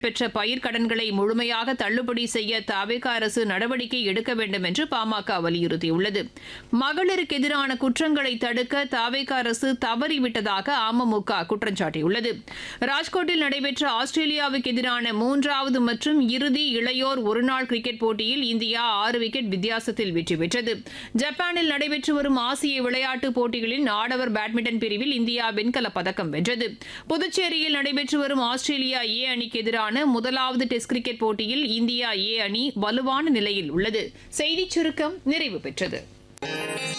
பெற்ற பயிர்க்கடன்களை முழுமையாக தள்ளுபடி செய்ய தவிக அரசு நடவடிக்கை எடுக்க வேண்டும் என்று பாமக வலியுறுத்தியுள்ளது மகளிருக்கு எதிரான குற்றங்களை தடுக்க தவிக அரசு தவறிவிட்டதாக அமமுக குற்றம் சாட்டியுள்ளது ராஜ்கோட்டில் நடைபெற்ற ஆஸ்திரேலியாவுக்கு எதிரான மூன்றாவது மற்றும் இறுதி இளையோர் ஒருநாள் கிரிக்கெட் போட்டியில் இந்தியா ஆறு விக்கெட் வித்தியாசத்தில் வெற்றி பெற்றது ஜப்பானில் நடைபெற்று வரும் ஆசிய விளையாட்டுப் போட்டிகளின் ஆடவர் பேட்மிண்டன் பிரிவில் இந்தியா வெண்கலப் பதக்கம் வென்றது புதுச்சேரியில் நடைபெற்று வரும் ஆஸ்திரேலியா ஏ அணிக்கு எதிரான முதலாவது டெஸ்ட் கிரிக்கெட் போட்டியில் இந்தியா ஏ அணி வலுவான நிலையில் உள்ளது செய்திச் சுருக்கம் நிறைவு பெற்றது